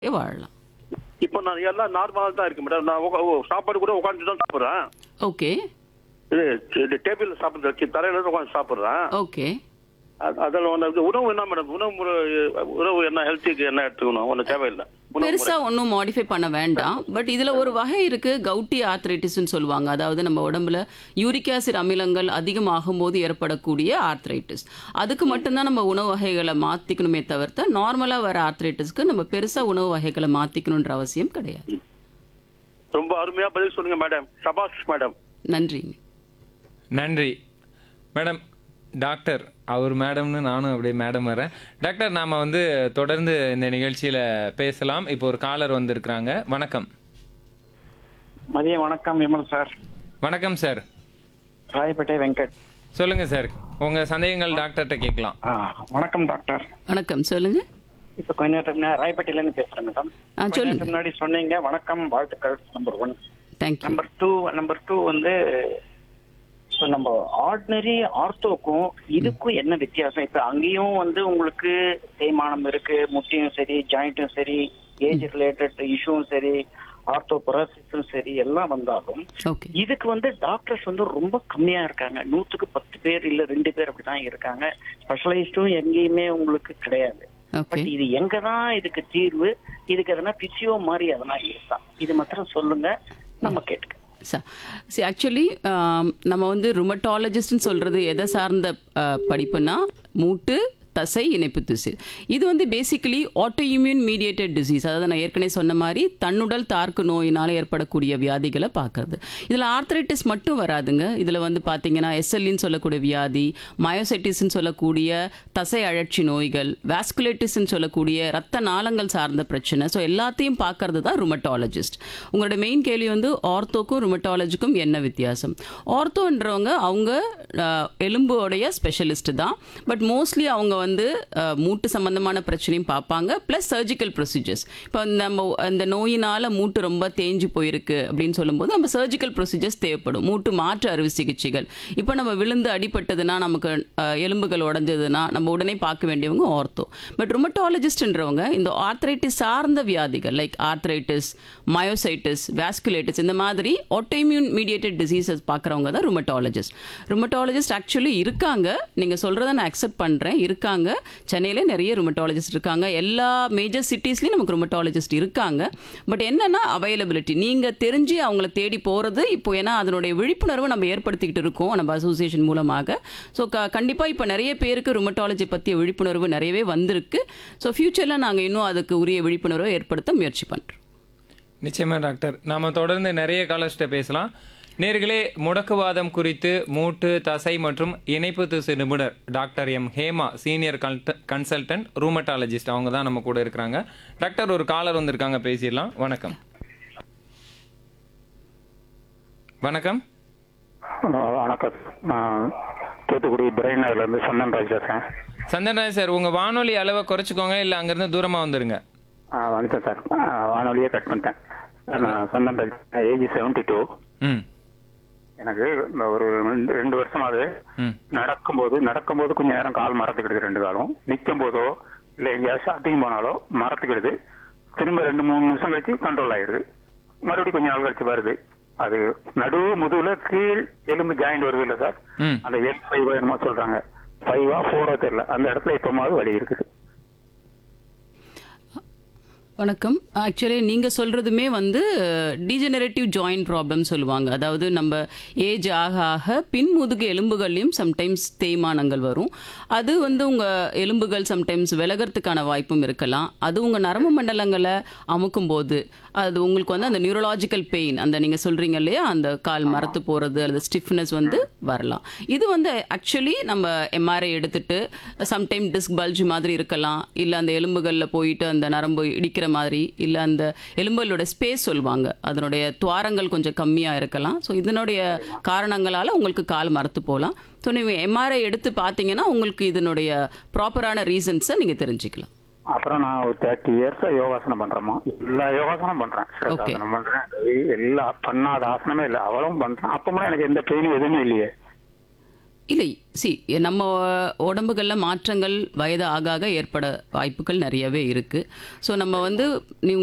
வாழலாம் இப்போ நான் எல்லாம் நார்மலாக தான் இருக்கு மேடம் நான் உக்கா- ஓ, சாப்பாடு கூட உட்காந்து தான் சாப்பிட்றேன் ஓகே இது இது டேபிள் சாப்பிட்றது தரையில இருந்து உட்காந்து சாப்பிட்றேன் ஓகே அது- அதில் ஒன்று உணவு என்ன மேடம் உணவு முறை- உணவு என்ன ஹெல்த்துக்கு என்ன எடுத்துக்கணும் ஒன்றும் தேவையில்லை உணவு பெருசா ஒன்றும் மாடிஃபை பண்ண வேண்டாம் பட் இதுல ஒரு வகை இருக்கு கவுட்டி ஆர்த்ரைட்டிஸ்னு சொல்லுவாங்க அதாவது நம்ம உடம்புல யூரிக் ஆசிட் அமிலங்கள் அதிகமாகும் போது ஏற்படக்கூடிய ஆர்த்ரைட்டிஸ் அதுக்கு மட்டும்தான் நம்ம உணவு வகைகளை மாத்திக்கணுமே தவிர்த்து நார்மலா வர ஆர்த்ரைட்டிஸ்க்கு நம்ம பெருசா உணவு வகைகளை மாத்திக்கணுன்ற அவசியம் கிடையாது ரொம்ப அருமையா பதில் சொல்லுங்க மேடம் சபாஷ் மேடம் நன்றிங்க நன்றி மேடம் டாக்டர் அவர் மேடம்னு நானும் அப்படியே மேடம் வரேன் டாக்டர் நாம வந்து தொடர்ந்து இந்த நிகழ்ச்சியில பேசலாம் இப்போ ஒரு காலர் வந்திருக்கிறாங்க வணக்கம் மதிய வணக்கம் விமல் சார் வணக்கம் சார் ராயப்பேட்டை வெங்கட் சொல்லுங்க சார் உங்க சந்தேகங்கள் டாக்டர்கிட்ட கேட்கலாம் ஆ, வணக்கம் டாக்டர் வணக்கம் சொல்லுங்க இப்ப கொஞ்ச நேரத்துக்கு முன்னாடி ராயப்பேட்டையில இருந்து பேசுறேன் மேடம் ஆ கொஞ்ச சொல்லுங்க நேரத்துக்கு முன்னாடி சொன்னீங்க வணக்கம் வாழ்த்துக்கள் number one thank you number two number two வந்து இப்ப நம்ம ஆர்டினரி ஆர்த்தோக்கும் இதுக்கும் என்ன வித்தியாசம் இப்ப அங்கேயும் வந்து உங்களுக்கு தேய்மானம் இருக்கு முட்டியும் சரி ஜாயிண்ட்டும் சரி ஏஜ் ரிலேட்டட் இஷ்யூவும் சரி ஆர்த்தோபராசிஸும் சரி எல்லாம் வந்தாலும் ஓகே இதுக்கு வந்து டாக்டர்ஸ் வந்து ரொம்ப கம்மியா இருக்காங்க நூத்துக்கு பத்து பேர் இல்ல ரெண்டு பேர் அப்படிதான் இருக்காங்க ஸ்பெஷலைஸ்டும் எங்கேயுமே உங்களுக்கு கிடையாது ஓகே பட் இது எங்கதான் இதுக்கு தீர்வு இதுக்கு எதனா பிசியோ மாதிரி எதனா இருக்கா இது மாத்திரம் சொல்லுங்க நம்ம கேட்டுக்க சார் சி ஆக்சுவலி நம்ம வந்து ருமட்டாலஜிஸ்ட்னு சொல்கிறது எதை சார்ந்த அஹ், படிப்புனா மூட்டு தசை இணைப்பு திசு இது வந்து பேசிக்கலி ஆட்டோஇம்யூன் மீடியேட்டட் டிசீஸ் அதாவது நான் ஏற்கனவே சொன்ன மாதிரி தன்னுடல் தார்க்கு நோயினால் ஏற்படக்கூடிய வியாதிகளை பார்க்கறது இதில் ஆர்த்ரைட்டிஸ் மட்டும் வராதுங்க இதில் வந்து பார்த்தீங்கன்னா எஸ்எல்லின்னு சொல்லக்கூடிய வியாதி மயோசைட்டிஸ்ன்னு சொல்லக்கூடிய தசை அழற்சி நோய்கள் வாஸ்குலேட்டிஸ்ன்னு சொல்லக்கூடிய ரத்த நாளங்கள் சார்ந்த பிரச்சனை ஸோ எல்லாத்தையும் பார்க்கறது தான் ருமட்டாலஜிஸ்ட் உங்களோட மெயின் கேள்வி வந்து ஆர்த்தோக்கும் ருமட்டாலஜிக்கும் என்ன வித்தியாசம் ஆர்த்தோன்றவங்க அவங்க அஹ், எலும்போடைய ஸ்பெஷலிஸ்ட் தான் பட் மோஸ்ட்லி அவங்க வந்து அஹ், மூட்டு சம்பந்தமான பிரச்சனையும் பார்ப்பாங்க ப்ளஸ் சர்ஜிக்கல் ப்ரொசீஜர்ஸ் இப்போ நம்ம அந்த நோயினால மூட்டு ரொம்ப தேஞ்சு போயிருக்கு அப்படின்னு சொல்லும்போது நம்ம சர்ஜிக்கல் ப்ரொசீஜர்ஸ் தேவைப்படும் மூட்டு மாற்று அறுவை சிகிச்சைகள் இப்போ நம்ம விழுந்து அடிபட்டதுன்னா நமக்கு அஹ், எலும்புகள் உடஞ்சதுன்னா நம்ம உடனே பார்க்க வேண்டியவங்க ஆர்த்தோ பட் ருமட்டாலஜிஸ்ட்ன்றவங்க இந்த ஆர்த்ரைட்டிஸ் சார்ந்த வியாதிகள் லைக் ஆர்த்ரைட்டிஸ் மயோசைட்டிஸ் வாஸ்குலேட்டிஸ் இந்த மாதிரி ஆட்டோஇம்யூன் மீடியேட்டட் டிசீசஸ் பார்க்குறவங்க தான் ருமட்டாலஜிஸ்ட் ருமட்டாலஜிஸ்ட் ஆக்சுவலி இருக்காங்க நீங்கள் சொல்கிறத நான் அக்செப்ட் பண்ணுறேன் இருக்காங்க சென்னையில் நிறைய ருமட்டாலஜிஸ்ட் இருக்காங்க எல்லா மேஜர் சிட்டிஸ்லையும் நமக்கு ருமட்டாலஜிஸ்ட் இருக்காங்க பட் என்னன்னா அவைலபிலிட்டி நீங்கள் தெரிஞ்சு அவங்கள தேடி போகிறது இப்போ ஏன்னா அதனுடைய விழிப்புணர்வு நம்ம ஏற்படுத்திக்கிட்டு இருக்கோம் நம்ம அசோசியேஷன் மூலமாக ஸோ க கண்டிப்பாக இப்போ நிறைய பேருக்கு ருமட்டாலஜி பற்றிய விழிப்புணர்வு நிறையவே வந்திருக்கு ஸோ ஃப்யூச்சரில் நாங்கள் இன்னும் அதுக்கு உரிய விழிப்புணர்வை ஏற்படுத்த முயற்சி பண்ணுறோம் நிச்சயமா டாக்டர் நாம தொடர்ந்து நிறைய காலர்ஸ்ட்ட பேசலாம் நேர்களே முடக்குவாதம் குறித்து மூட்டு தசை மற்றும் இணைப்பு திசு நிபுணர் doctor M Hema senior consultant rheumatologist அவங்க தான் நம்ம கூட இருக்கிறாங்க டாக்டர் ஒரு காலர் வந்திருக்காங்க பேசிடலாம் வணக்கம் வணக்கம் வணக்கம் நான் தூத்துக்குடி பிரெயின் இருந்து சந்தன் ராஜ் பேசுறேன் சந்தன்ராஜ் சார் உங்க வானொலி அளவை குறைச்சிக்கோங்க இல்ல அங்கிருந்து தூரமா வந்துருங்க ஆ, வந்துட்டேன் சார் ஆ, வானொலியே கட் பண்ணிட்டேன் நான் Chandan Raj age seventy two ம் எனக்கு இந்த ஒரு ரெண்டு ரெண்டு வருஷமாவே ம் நடக்கும்போது நடக்கும்போது கொஞ்ச நேரம் கால் மரத்துக்கிடுது ரெண்டு காலம் நிற்கும் போதோ இல்லை எங்கேயாவது ஷாப்பிங் போனாலோ மரத்துக்கிடுது திரும்ப ரெண்டு மூணு நிமிஷம் கழிச்சு கண்ட்ரோல் ஆயிடுது மறுபடியும் கொஞ்ச நாள் கழிச்சு வருது அது நடுவு முதுகுல கீழ் எலும்பு ஜாயிண்ட் வருது இல்லை சார் ம் அந்த எல் ஃபைவ் என்னமோ சொல்றாங்க ஃபைவா ஃபோரோ தெரியல அந்த இடத்துல இப்பமாவது வலி இருக்குது வணக்கம் ஆக்சுவலி நீங்கள் சொல்கிறதுமே வந்து டீஜெனரேட்டிவ் ஜாயிண்ட் ப்ராப்ளம் சொல்லுவாங்க அதாவது நம்ம ஏஜ் ஆக ஆக பின் முதுகு எலும்புகள்லையும் சம்டைம்ஸ் தேய்மானங்கள் வரும் அது வந்து உங்கள் எலும்புகள் சம்டைம்ஸ் விலகிறதுக்கான வாய்ப்பும் இருக்கலாம் அது உங்கள் நரம்பு மண்டலங்களை அமுக்கும் போது அது உங்களுக்கு வந்து அந்த நியூரலாஜிக்கல் பெயின் அந்த நீங்கள் சொல்கிறீங்க இல்லையா அந்த கால் மரத்து போகிறது அல்லது ஸ்டிஃப்னஸ் வந்து வரலாம் இது வந்து ஆக்சுவலி நம்ம எம்ஆர்ஐ எடுத்துட்டு சம்டைம் டிஸ்க் பல்ஜ் மாதிரி இருக்கலாம் இல்லை அந்த எலும்புகளில் போயிட்டு அந்த நரம்பு இடிக்கிற மாதிரி இல்லை அந்த எலும்புகளோட ஸ்பேஸ் சொல்லுவாங்க அதனுடைய துவாரங்கள் கொஞ்சம் கம்மியாக இருக்கலாம் ஸோ இதனுடைய காரணங்களால் உங்களுக்கு கால் மரத்து போகலாம் ஸோ நீங்கள் எம்ஆர்ஐ எடுத்து பார்த்தீங்கன்னா உங்களுக்கு இதனுடைய ப்ராப்பரான ரீசன்ஸை நீங்கள் தெரிஞ்சுக்கலாம் அப்புறம் நான் ஒரு தேர்ட்டி இயர்ஸ் யோகாசனம் பண்றேமா எல்லா யோகாசனம் பண்றேன் சிரசாசனம் பண்றேன் எல்லா பண்ணாத ஆசனமே இல்லை அவ்வளவும் பண்றேன் அப்பமும் எனக்கு எந்த பெயினும் எதுவுமே இல்லையே இல்லை சி நம்ம உடம்புகளில் மாற்றங்கள் வயது ஆக ஆக ஏற்பட வாய்ப்புகள் நிறையவே இருக்குது ஸோ நம்ம வந்து நீ